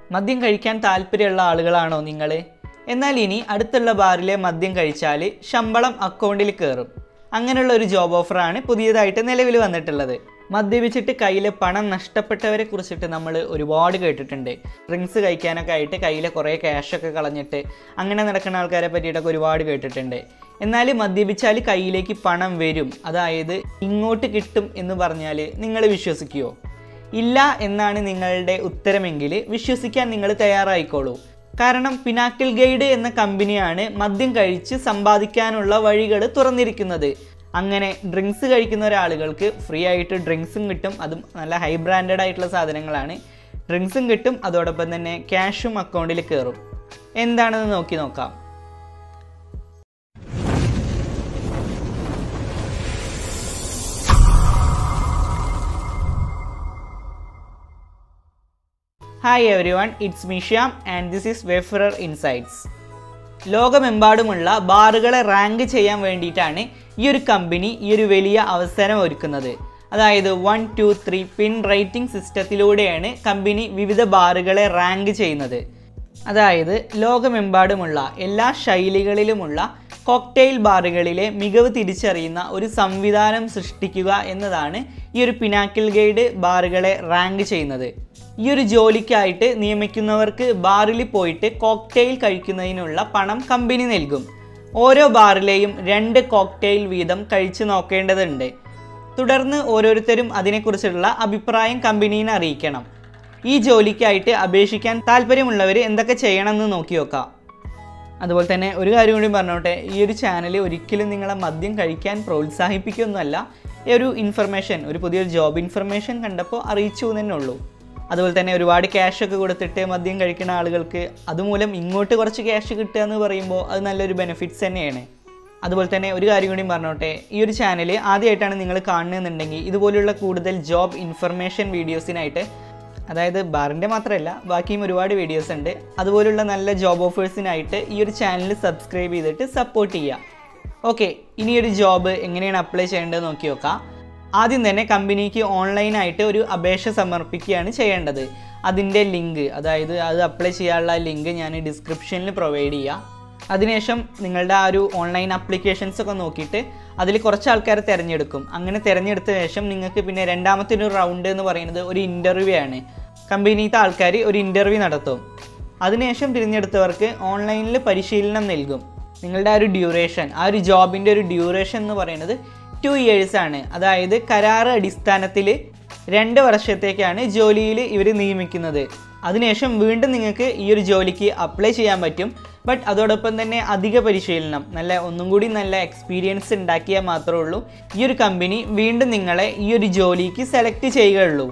മദ്യം കഴിക്കാൻ താല്പര്യമുള്ള ആളുകളാണോ നിങ്ങൾ എന്നാൽ ഇനി അടുത്തുള്ള ബാറിലെ മദ്യം കഴിച്ചാൽ ശമ്പളം അക്കൗണ്ടിൽ കയറും അങ്ങനെയുള്ള ഒരു ജോബ് ഓഫറാണ് പുതിയതായിട്ട് നിലവിൽ വന്നിട്ടുള്ളത് മദ്യപിച്ചിട്ട് കയ്യിൽ പണം നഷ്ടപ്പെട്ടവരെ കുറിച്ചിട്ട് നമ്മൾ ഒരുപാട് കേട്ടിട്ടുണ്ട് ഡ്രിങ്ക്സ് കഴിക്കാനൊക്കെ ആയിട്ട് കയ്യിലെ കുറേ ക്യാഷൊക്കെ കളഞ്ഞിട്ട് അങ്ങനെ നടക്കുന്ന ആൾക്കാരെ പറ്റിയിട്ടൊക്കെ ഒരുപാട് കേട്ടിട്ടുണ്ട് എന്നാൽ മദ്യപിച്ചാൽ കയ്യിലേക്ക് പണം വരും അതായത് ഇങ്ങോട്ട് കിട്ടും എന്ന് പറഞ്ഞാൽ നിങ്ങൾ വിശ്വസിക്കുമോ ഇല്ല എന്നാണ് നിങ്ങളുടെ ഉത്തരമെങ്കിൽ വിശ്വസിക്കാൻ നിങ്ങൾ തയ്യാറായിക്കോളൂ കാരണം പിനാക്കിൾ ഗൈഡ് എന്ന കമ്പനിയാണ് മദ്യം കഴിച്ച് സമ്പാദിക്കാനുള്ള വഴികൾ തുറന്നിരിക്കുന്നത് അങ്ങനെ ഡ്രിങ്ക്സ് കഴിക്കുന്ന ഒരാളുകൾക്ക് ഫ്രീ ആയിട്ട് ഡ്രിങ്ക്സും കിട്ടും അതും നല്ല ഹൈ ബ്രാൻഡഡ് ആയിട്ടുള്ള സാധനങ്ങളാണ് ഡ്രിങ്ക്സും കിട്ടും അതോടൊപ്പം തന്നെ ക്യാഷും അക്കൗണ്ടിൽ കയറും എന്താണെന്ന് നോക്കി നോക്കാം ഹായ് എവരി വൺ ഇറ്റ്സ് മിഷ്യാം ആൻഡ് ദിസ് ഈസ് വെഫറർ ഇൻസൈറ്റ്സ് ലോകമെമ്പാടുമുള്ള ബാറുകളെ റാങ്ക് ചെയ്യാൻ വേണ്ടിയിട്ടാണ് ഈ ഒരു കമ്പനി ഈ ഒരു വലിയ അവസരം ഒരുക്കുന്നത് അതായത് one two three pin rating സിസ്റ്റത്തിലൂടെയാണ് കമ്പനി വിവിധ ബാറുകളെ റാങ്ക് ചെയ്യുന്നത് അതായത് ലോകമെമ്പാടുമുള്ള എല്ലാ ശൈലികളിലുമുള്ള കോക്ടെയിൽ ബാറുകളിലെ മികവ് തിരിച്ചറിയുന്ന ഒരു സംവിധാനം സൃഷ്ടിക്കുക എന്നതാണ് ഈ ഒരു പിനാക്കിൾ ഗൈഡ് ബാറുകളെ റാങ്ക് ചെയ്യുന്നത് ഈ ഒരു ജോലിക്കായിട്ട് നിയമിക്കുന്നവർക്ക് ബാറിൽ പോയിട്ട് കോക്ടെയിൽ കഴിക്കുന്നതിനുള്ള പണം കമ്പനി നൽകും ഓരോ ബാറിലെയും രണ്ട് കോക്ടെയിൽ വീതം കഴിച്ചു നോക്കേണ്ടതുണ്ട് തുടർന്ന് ഓരോരുത്തരും അതിനെക്കുറിച്ചുള്ള അഭിപ്രായം കമ്പനീനെ അറിയിക്കണം ഈ ജോലിക്കായിട്ട് അപേക്ഷിക്കാൻ താല്പര്യമുള്ളവർ എന്തൊക്കെ ചെയ്യണമെന്ന് നോക്കി നോക്കാം അതുപോലെ തന്നെ ഒരു കാര്യം കൂടി പറഞ്ഞോട്ടെ ഈ ഒരു ചാനൽ ഒരിക്കലും നിങ്ങളെ മദ്യം കഴിക്കാൻ പ്രോത്സാഹിപ്പിക്കുകയൊന്നുമല്ല ഈ ഒരു ഇൻഫർമേഷൻ ഒരു പുതിയൊരു ജോബ് ഇൻഫർമേഷൻ കണ്ടപ്പോൾ അറിയിച്ചു എന്ന് തന്നെ ഉള്ളൂ അതുപോലെ തന്നെ ഒരുപാട് ക്യാഷ് ഒക്കെ കൊടുത്തിട്ട് മദ്യം കഴിക്കുന്ന ആളുകൾക്ക് അതുമൂലം ഇങ്ങോട്ട് കുറച്ച് ക്യാഷ് കിട്ടുക എന്ന് പറയുമ്പോൾ അത് നല്ലൊരു ബെനിഫിറ്റ്സ് തന്നെയാണ് അതുപോലെ തന്നെ ഒരു കാര്യം കൂടി പറഞ്ഞോട്ടെ ഈ ഒരു ചാനൽ ആദ്യമായിട്ടാണ് നിങ്ങൾ കാണുന്നുണ്ടെങ്കിൽ ഇതുപോലുള്ള കൂടുതൽ ജോബ് ഇൻഫർമേഷൻ വീഡിയോസിനായിട്ട് അതായത് ബാറിൻ്റെ മാത്രമല്ല ബാക്കിയും ഒരുപാട് വീഡിയോസ് ഉണ്ട് അതുപോലുള്ള നല്ല ജോബ് ഓഫേഴ്സിനായിട്ട് ഈ ഒരു ചാനൽ സബ്സ്ക്രൈബ് ചെയ്തിട്ട് സപ്പോർട്ട് ചെയ്യുക ഓക്കെ ഇനി ഒരു ജോബ് എങ്ങനെയാണ് അപ്ലൈ ചെയ്യേണ്ടത് നോക്കി നോക്കാം ആദ്യം തന്നെ കമ്പനിക്ക് ഓൺലൈനായിട്ട് ഒരു അപേക്ഷ സമർപ്പിക്കുകയാണ് ചെയ്യേണ്ടത് അതിൻ്റെ ലിങ്ക് അതായത് അത് അപ്ലൈ ചെയ്യാനുള്ള ലിങ്ക് ഞാൻ ഡിസ്ക്രിപ്ഷനിൽ പ്രൊവൈഡ് ചെയ്യാം അതിനുശേഷം നിങ്ങളുടെ ആ ഒരു ഓൺലൈൻ അപ്ലിക്കേഷൻസ് ഒക്കെ നോക്കിയിട്ട് അതിൽ കുറച്ച് ആൾക്കാരെ തിരഞ്ഞെടുക്കും അങ്ങനെ തിരഞ്ഞെടുത്ത ശേഷം നിങ്ങൾക്ക് പിന്നെ രണ്ടാമത്തെ ഒരു റൗണ്ട് എന്ന് പറയുന്നത് ഒരു ഇൻ്റർവ്യൂ ആണ് കമ്പനിയിലത്തെ ആൾക്കാർ ഒരു ഇൻ്റർവ്യൂ നടത്തും അതിനുശേഷം തിരഞ്ഞെടുത്തവർക്ക് ഓൺലൈനിൽ പരിശീലനം നൽകും നിങ്ങളുടെ ആ ഒരു ഡ്യൂറേഷൻ ആ ഒരു ജോബിൻ്റെ ഒരു ഡ്യൂറേഷൻ എന്ന് പറയുന്നത് ടു ഇയേഴ്സ് ആണ് അതായത് കരാറ് അടിസ്ഥാനത്തിൽ രണ്ട് വർഷത്തേക്കാണ് ജോലിയിൽ ഇവർ നിയമിക്കുന്നത് അതിനുശേഷം വീണ്ടും നിങ്ങൾക്ക് ഈ ഒരു ജോലിക്ക് അപ്ലൈ ചെയ്യാൻ പറ്റും ബട്ട് അതോടൊപ്പം തന്നെ അധിക പരിശീലനം നല്ല ഒന്നും കൂടി നല്ല എക്സ്പീരിയൻസ് ഉണ്ടാക്കിയാൽ മാത്രമേ ഉള്ളൂ ഈ ഒരു കമ്പനി വീണ്ടും നിങ്ങളെ ഈ ഒരു ജോലിക്ക് സെലക്ട് ചെയ്യുകയുള്ളൂ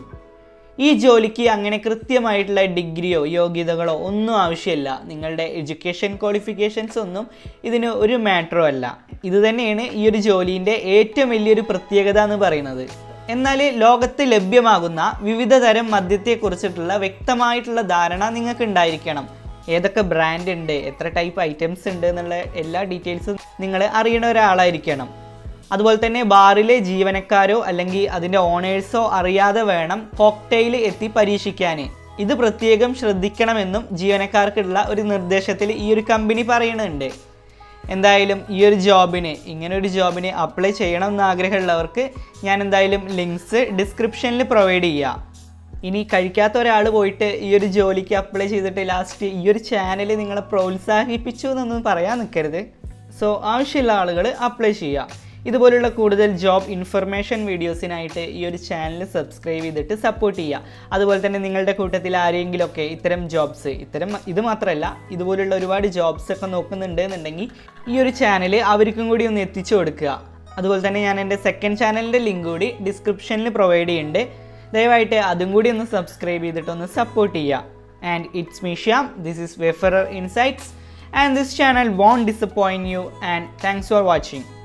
ഈ ജോലിക്ക് അങ്ങനെ കൃത്യമായിട്ടുള്ള ഡിഗ്രിയോ യോഗ്യതകളോ ഒന്നും ആവശ്യമില്ല നിങ്ങളുടെ എഡ്യൂക്കേഷൻ ക്വാളിഫിക്കേഷൻസ് ഒന്നും ഇതിന് ഒരു മാറ്ററോ അല്ല ഇത് തന്നെയാണ് ഈ ഒരു ജോലീൻ്റെ ഏറ്റവും വലിയൊരു പ്രത്യേകത എന്ന് പറയുന്നത് എന്നാൽ ലോകത്ത് ലഭ്യമാകുന്ന വിവിധ തരം മദ്യത്തെക്കുറിച്ചിട്ടുള്ള വ്യക്തമായിട്ടുള്ള ധാരണ നിങ്ങൾക്ക് ഉണ്ടായിരിക്കണം ഏതൊക്കെ ബ്രാൻഡ് ഉണ്ട് എത്ര ടൈപ്പ് ഐറ്റംസ് ഉണ്ട് എന്നുള്ള എല്ലാ ഡീറ്റെയിൽസും നിങ്ങൾ അറിയണ ഒരാളായിരിക്കണം അതുപോലെ തന്നെ ബാറിലെ ജീവനക്കാരോ അല്ലെങ്കിൽ അതിൻ്റെ ഓണേഴ്സോ അറിയാതെ വേണം കോക്ടെയിൽ എത്തി പരീക്ഷിക്കാൻ ഇത് പ്രത്യേകം ശ്രദ്ധിക്കണമെന്നും ജീവനക്കാർക്കുള്ള ഒരു നിർദ്ദേശത്തിൽ ഈ ഒരു കമ്പനി പറയുന്നുണ്ട് എന്തായാലും ഈ ഒരു ജോബിന് ഇങ്ങനെ ഒരു ജോബിന് അപ്ലൈ ചെയ്യണം എന്ന് ആഗ്രഹമുള്ളവർക്ക് ഞാൻ എന്തായാലും ലിങ്ക്സ് ഡിസ്ക്രിപ്ഷനിൽ പ്രൊവൈഡ് ചെയ്യാം ഇനി കഴിക്കാത്ത ഒരാൾ പോയിട്ട് ഈ ഒരു ജോലിക്ക് അപ്ലൈ ചെയ്തിട്ട് ലാസ്റ്റ് ഈ ഒരു ചാനൽ നിങ്ങളെ പ്രോത്സാഹിപ്പിച്ചു എന്നൊന്നും പറയാൻ നിൽക്കരുത് സോ ആവശ്യമുള്ള ആളുകൾ അപ്ലൈ ചെയ്യുക ഇതുപോലുള്ള കൂടുതൽ ജോബ് ഇൻഫർമേഷൻ വീഡിയോസിനായിട്ട് ഈ ഒരു ചാനൽ സബ്സ്ക്രൈബ് ചെയ്തിട്ട് സപ്പോർട്ട് ചെയ്യുക അതുപോലെ തന്നെ നിങ്ങളുടെ കൂട്ടത്തിൽ ആരെങ്കിലുമൊക്കെ ഇത്തരം ജോബ്സ് ഇത്തരം ഇത് മാത്രമല്ല ഇതുപോലുള്ള ഒരുപാട് ജോബ്സ് ഒക്കെ നോക്കുന്നുണ്ട് എന്നുണ്ടെങ്കിൽ ഈ ഒരു ചാനൽ അവർക്കും കൂടി ഒന്ന് എത്തിച്ചു കൊടുക്കുക അതുപോലെ തന്നെ ഞാൻ എൻ്റെ സെക്കൻഡ് ചാനലിൻ്റെ ലിങ്ക് കൂടി ഡിസ്ക്രിപ്ഷനിൽ പ്രൊവൈഡ് ചെയ്യുന്നുണ്ട് ദയവായിട്ട് അതും കൂടി ഒന്ന് സബ്സ്ക്രൈബ് ചെയ്തിട്ട് ഒന്ന് സപ്പോർട്ട് ചെയ്യുക and it's me Shyam this is Wayfarer insights and this channel won't disappoint you and thanks for watching